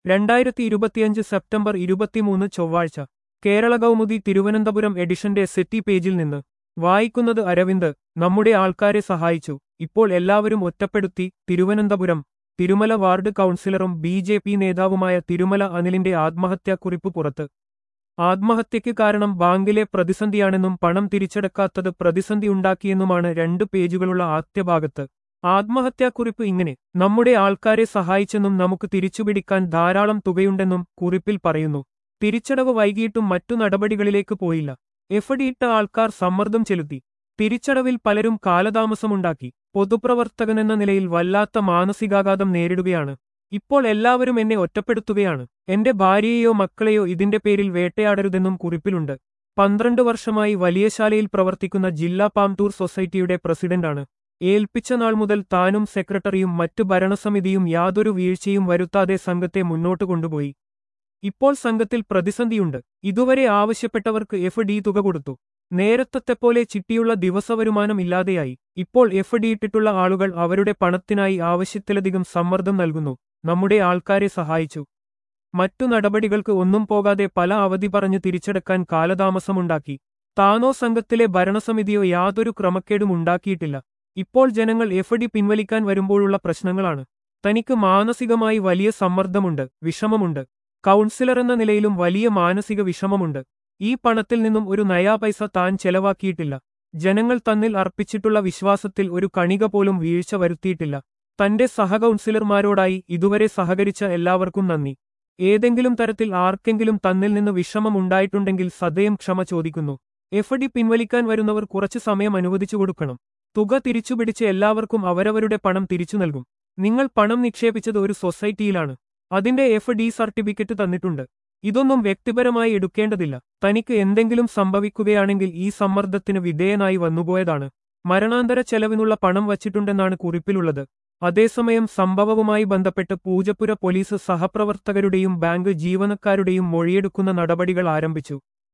രണ്ടായിരത്തി ഇരുപത്തിയഞ്ച് സെപ്റ്റംബർ ഇരുപത്തിമൂന്ന് ചൊവ്വാഴ്ച കേരള കൗമുദി തിരുവനന്തപുരം എഡിഷന്റെ സെറ്റി പേജിൽ നിന്ന് വായിക്കുന്നത് അരവിന്ദ് നമ്മുടെ ആൾക്കാരെ സഹായിച്ചു ഇപ്പോൾ എല്ലാവരും ഒറ്റപ്പെടുത്തി തിരുവനന്തപുരം തിരുമല വാർഡ് കൗൺസിലറും ബി ജെ പി നേതാവുമായ തിരുമല അനിലിന്റെ ആത്മഹത്യാക്കുറിപ്പ് പുറത്ത് ആത്മഹത്യയ്ക്ക് കാരണം ബാങ്കിലെ പ്രതിസന്ധിയാണെന്നും പണം തിരിച്ചടക്കാത്തത് പ്രതിസന്ധിയുണ്ടാക്കിയെന്നുമാണ് രണ്ട് പേജുകളുള്ള ആദ്യഭാഗത്ത് ആത്മഹത്യാക്കുറിപ്പ് ഇങ്ങനെ നമ്മുടെ ആൾക്കാരെ സഹായിച്ചെന്നും നമുക്ക് തിരിച്ചുപിടിക്കാൻ ധാരാളം തുകയുണ്ടെന്നും കുറിപ്പിൽ പറയുന്നു തിരിച്ചടവ് വൈകിയിട്ടും മറ്റു നടപടികളിലേക്ക് പോയില്ല എഫഡിയിട്ട ആൾക്കാർ സമ്മർദ്ദം ചെലുത്തി തിരിച്ചടവിൽ പലരും കാലതാമസമുണ്ടാക്കി പൊതുപ്രവർത്തകനെന്ന നിലയിൽ വല്ലാത്ത മാനസികാഘാതം നേരിടുകയാണ് ഇപ്പോൾ എല്ലാവരും എന്നെ ഒറ്റപ്പെടുത്തുകയാണ് എന്റെ ഭാര്യയെയോ മക്കളെയോ ഇതിന്റെ പേരിൽ വേട്ടയാടരുതെന്നും കുറിപ്പിലുണ്ട് പന്ത്രണ്ട് വർഷമായി വലിയശാലയിൽ പ്രവർത്തിക്കുന്ന ജില്ലാ പാംടൂർ സൊസൈറ്റിയുടെ പ്രസിഡന്റാണ് ഏൽപ്പിച്ച നാൾ മുതൽ താനും സെക്രട്ടറിയും മറ്റു ഭരണസമിതിയും യാതൊരു വീഴ്ചയും വരുത്താതെ സംഘത്തെ മുന്നോട്ട് കൊണ്ടുപോയി ഇപ്പോൾ സംഘത്തിൽ പ്രതിസന്ധിയുണ്ട് ഇതുവരെ ആവശ്യപ്പെട്ടവർക്ക് എഫ് ഡി തുക കൊടുത്തു നേരത്തെപ്പോലെ ചിട്ടിയുള്ള ദിവസവരുമാനം ഇല്ലാതെയായി ഇപ്പോൾ എഫ് ഡി ഇട്ടിട്ടുള്ള ആളുകൾ അവരുടെ പണത്തിനായി ആവശ്യത്തിലധികം സമ്മർദ്ദം നൽകുന്നു നമ്മുടെ ആൾക്കാരെ സഹായിച്ചു മറ്റു നടപടികൾക്ക് ഒന്നും പോകാതെ പല അവധി പറഞ്ഞ് തിരിച്ചെടുക്കാൻ കാലതാമസമുണ്ടാക്കി താനോ സംഘത്തിലെ ഭരണസമിതിയോ യാതൊരു ക്രമക്കേടും ഉണ്ടാക്കിയിട്ടില്ല ഇപ്പോൾ ജനങ്ങൾ എഫ് ഡി പിൻവലിക്കാൻ വരുമ്പോഴുള്ള പ്രശ്നങ്ങളാണ് തനിക്ക് മാനസികമായി വലിയ സമ്മർദ്ദമുണ്ട് വിഷമമുണ്ട് കൗൺസിലർ എന്ന നിലയിലും വലിയ മാനസിക വിഷമമുണ്ട് ഈ പണത്തിൽ നിന്നും ഒരു നയാ പൈസ താൻ ചെലവാക്കിയിട്ടില്ല ജനങ്ങൾ തന്നിൽ അർപ്പിച്ചിട്ടുള്ള വിശ്വാസത്തിൽ ഒരു കണിക പോലും വീഴ്ച വരുത്തിയിട്ടില്ല തന്റെ സഹകൗൺസിലർമാരോടായി ഇതുവരെ സഹകരിച്ച എല്ലാവർക്കും നന്ദി ഏതെങ്കിലും തരത്തിൽ ആർക്കെങ്കിലും തന്നിൽ നിന്ന് വിഷമം ഉണ്ടായിട്ടുണ്ടെങ്കിൽ സദയം ക്ഷമ ചോദിക്കുന്നു എഫ് ഡി പിൻവലിക്കാൻ വരുന്നവർ കുറച്ചു സമയം അനുവദിച്ചു കൊടുക്കണം തുക തിരിച്ചുപിടിച്ച് എല്ലാവർക്കും അവരവരുടെ പണം തിരിച്ചു നൽകും നിങ്ങൾ പണം നിക്ഷേപിച്ചത് ഒരു സൊസൈറ്റിയിലാണ് അതിന്റെ എഫ് ഡി സർട്ടിഫിക്കറ്റ് തന്നിട്ടുണ്ട് ഇതൊന്നും വ്യക്തിപരമായി എടുക്കേണ്ടതില്ല തനിക്ക് എന്തെങ്കിലും സംഭവിക്കുകയാണെങ്കിൽ ഈ സമ്മർദ്ദത്തിന് വിധേയനായി വന്നുപോയതാണ് മരണാന്തര ചെലവിനുള്ള പണം വച്ചിട്ടുണ്ടെന്നാണ് കുറിപ്പിലുള്ളത് അതേസമയം സംഭവവുമായി ബന്ധപ്പെട്ട് പൂജപ്പുര പോലീസ് സഹപ്രവർത്തകരുടെയും ബാങ്ക് ജീവനക്കാരുടെയും മൊഴിയെടുക്കുന്ന നടപടികൾ ആരംഭിച്ചു